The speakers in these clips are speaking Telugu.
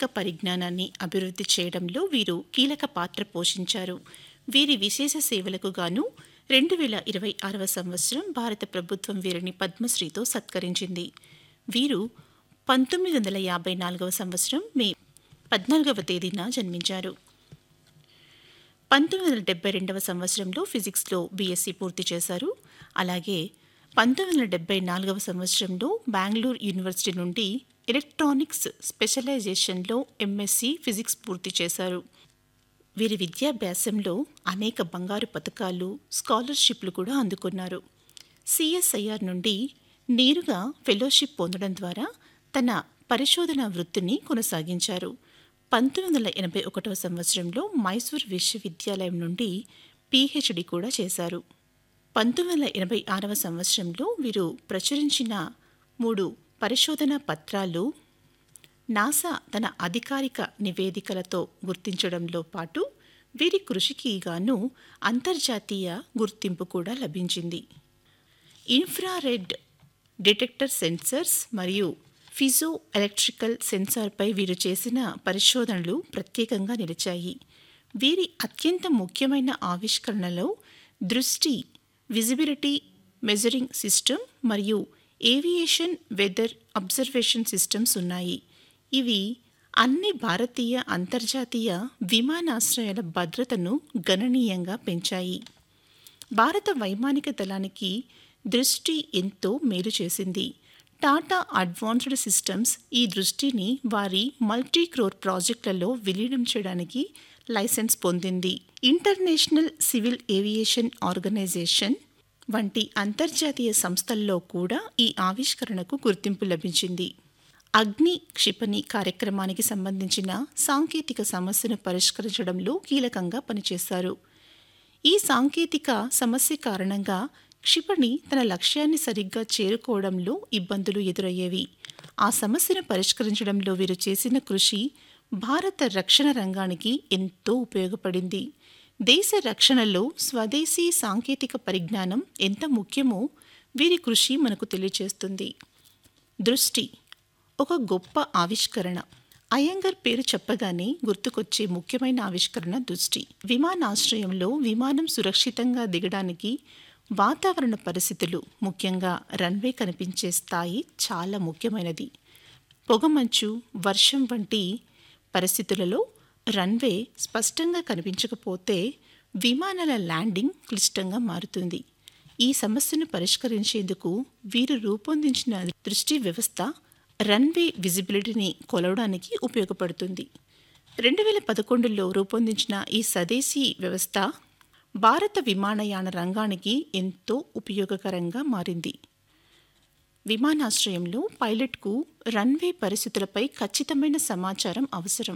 సాంకేతిక పరిజ్ఞానాన్ని అభివృద్ధి చేయడంలో వీరు కీలక పాత్ర పోషించారు వీరి విశేష సేవలకు గాను రెండు వేల ఇరవై ఆరవ సంవత్సరం భారత ప్రభుత్వం వీరిని పద్మశ్రీతో సత్కరించింది వీరు పంతొమ్మిది వందల యాభై నాలుగవ సంవత్సరం మే పద్నాలుగవ తేదీన జన్మించారు పంతొమ్మిది వందల డెబ్బై రెండవ సంవత్సరంలో ఫిజిక్స్లో బీఎస్సీ పూర్తి చేశారు అలాగే పంతొమ్మిది వందల డెబ్బై నాలుగవ సంవత్సరంలో బెంగళూరు యూనివర్సిటీ నుండి ఎలక్ట్రానిక్స్ స్పెషలైజేషన్లో ఎంఎస్సీ ఫిజిక్స్ పూర్తి చేశారు వీరి విద్యాభ్యాసంలో అనేక బంగారు పథకాలు స్కాలర్షిప్లు కూడా అందుకున్నారు సిఎస్ఐఆర్ నుండి నేరుగా ఫెలోషిప్ పొందడం ద్వారా తన పరిశోధన వృత్తిని కొనసాగించారు పంతొమ్మిది వందల ఎనభై ఒకటవ సంవత్సరంలో మైసూర్ విశ్వవిద్యాలయం నుండి పీహెచ్డీ కూడా చేశారు పంతొమ్మిది వందల ఎనభై ఆరవ సంవత్సరంలో వీరు ప్రచురించిన మూడు పరిశోధన పత్రాలు నాసా తన అధికారిక నివేదికలతో గుర్తించడంలో పాటు వీరి కృషికి గాను అంతర్జాతీయ గుర్తింపు కూడా లభించింది ఇన్ఫ్రారెడ్ డిటెక్టర్ సెన్సర్స్ మరియు ఫిజో ఎలక్ట్రికల్ సెన్సార్పై వీరు చేసిన పరిశోధనలు ప్రత్యేకంగా నిలిచాయి వీరి అత్యంత ముఖ్యమైన ఆవిష్కరణలో దృష్టి విజిబిలిటీ మెజరింగ్ సిస్టమ్ మరియు ఏవియేషన్ వెదర్ అబ్జర్వేషన్ సిస్టమ్స్ ఉన్నాయి ఇవి అన్ని భారతీయ అంతర్జాతీయ విమానాశ్రయాల భద్రతను గణనీయంగా పెంచాయి భారత వైమానిక దళానికి దృష్టి ఎంతో మేలు చేసింది టాటా అడ్వాన్స్డ్ సిస్టమ్స్ ఈ దృష్టిని వారి మల్టీ క్రోర్ ప్రాజెక్టులలో విలీనం చేయడానికి లైసెన్స్ పొందింది ఇంటర్నేషనల్ సివిల్ ఏవియేషన్ ఆర్గనైజేషన్ వంటి అంతర్జాతీయ సంస్థల్లో కూడా ఈ ఆవిష్కరణకు గుర్తింపు లభించింది అగ్ని క్షిపణి కార్యక్రమానికి సంబంధించిన సాంకేతిక సమస్యను పరిష్కరించడంలో కీలకంగా పనిచేశారు ఈ సాంకేతిక సమస్య కారణంగా క్షిపణి తన లక్ష్యాన్ని సరిగ్గా చేరుకోవడంలో ఇబ్బందులు ఎదురయ్యేవి ఆ సమస్యను పరిష్కరించడంలో వీరు చేసిన కృషి భారత రక్షణ రంగానికి ఎంతో ఉపయోగపడింది దేశ రక్షణలో స్వదేశీ సాంకేతిక పరిజ్ఞానం ఎంత ముఖ్యమో వీరి కృషి మనకు తెలియచేస్తుంది దృష్టి ఒక గొప్ప ఆవిష్కరణ అయ్యంగర్ పేరు చెప్పగానే గుర్తుకొచ్చే ముఖ్యమైన ఆవిష్కరణ దృష్టి విమానాశ్రయంలో విమానం సురక్షితంగా దిగడానికి వాతావరణ పరిస్థితులు ముఖ్యంగా రన్వే కనిపించే స్థాయి చాలా ముఖ్యమైనది పొగమంచు వర్షం వంటి పరిస్థితులలో రన్వే స్పష్టంగా కనిపించకపోతే విమానాల ల్యాండింగ్ క్లిష్టంగా మారుతుంది ఈ సమస్యను పరిష్కరించేందుకు వీరు రూపొందించిన దృష్టి వ్యవస్థ రన్వే విజిబిలిటీని కొలవడానికి ఉపయోగపడుతుంది రెండు వేల పదకొండులో రూపొందించిన ఈ స్వదేశీ వ్యవస్థ భారత విమానయాన రంగానికి ఎంతో ఉపయోగకరంగా మారింది విమానాశ్రయంలో పైలట్కు రన్వే పరిస్థితులపై ఖచ్చితమైన సమాచారం అవసరం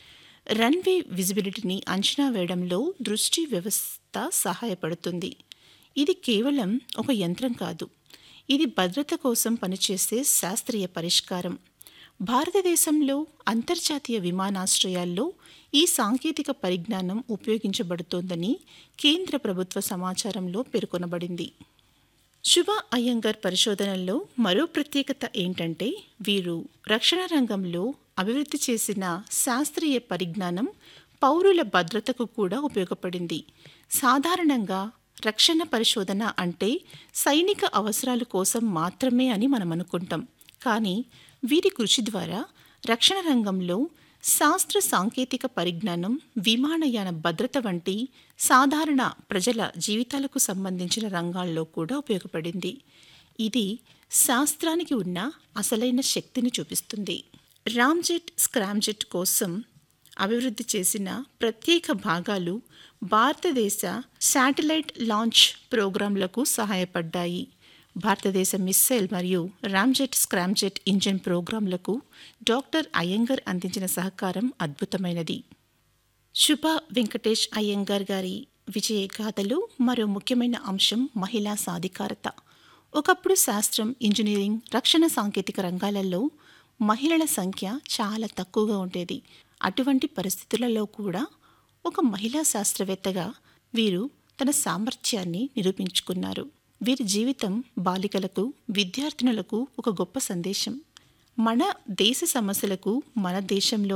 రన్వే విజిబిలిటీని అంచనా వేయడంలో దృష్టి వ్యవస్థ సహాయపడుతుంది ఇది కేవలం ఒక యంత్రం కాదు ఇది భద్రత కోసం పనిచేసే శాస్త్రీయ పరిష్కారం భారతదేశంలో అంతర్జాతీయ విమానాశ్రయాల్లో ఈ సాంకేతిక పరిజ్ఞానం ఉపయోగించబడుతోందని కేంద్ర ప్రభుత్వ సమాచారంలో పేర్కొనబడింది శుభ అయ్యంగర్ పరిశోధనల్లో మరో ప్రత్యేకత ఏంటంటే వీరు రక్షణ రంగంలో అభివృద్ధి చేసిన శాస్త్రీయ పరిజ్ఞానం పౌరుల భద్రతకు కూడా ఉపయోగపడింది సాధారణంగా రక్షణ పరిశోధన అంటే సైనిక అవసరాల కోసం మాత్రమే అని మనం అనుకుంటాం కానీ వీరి కృషి ద్వారా రక్షణ రంగంలో శాస్త్ర సాంకేతిక పరిజ్ఞానం విమానయాన భద్రత వంటి సాధారణ ప్రజల జీవితాలకు సంబంధించిన రంగాల్లో కూడా ఉపయోగపడింది ఇది శాస్త్రానికి ఉన్న అసలైన శక్తిని చూపిస్తుంది రామ్జెట్ స్క్రామ్జెట్ కోసం అభివృద్ధి చేసిన ప్రత్యేక భాగాలు భారతదేశ శాటిలైట్ లాంచ్ ప్రోగ్రాంలకు సహాయపడ్డాయి భారతదేశ మిస్సైల్ మరియు రామ్జెట్ స్క్రామ్జెట్ ఇంజిన్ ప్రోగ్రాంలకు డాక్టర్ అయ్యంగర్ అందించిన సహకారం అద్భుతమైనది శుభ వెంకటేష్ అయ్యంగార్ గారి విజయ గాథలో మరో ముఖ్యమైన అంశం మహిళా సాధికారత ఒకప్పుడు శాస్త్రం ఇంజనీరింగ్ రక్షణ సాంకేతిక రంగాలలో మహిళల సంఖ్య చాలా తక్కువగా ఉండేది అటువంటి పరిస్థితులలో కూడా ఒక మహిళా శాస్త్రవేత్తగా వీరు తన సామర్థ్యాన్ని నిరూపించుకున్నారు వీరి జీవితం బాలికలకు విద్యార్థినులకు ఒక గొప్ప సందేశం మన దేశ సమస్యలకు మన దేశంలో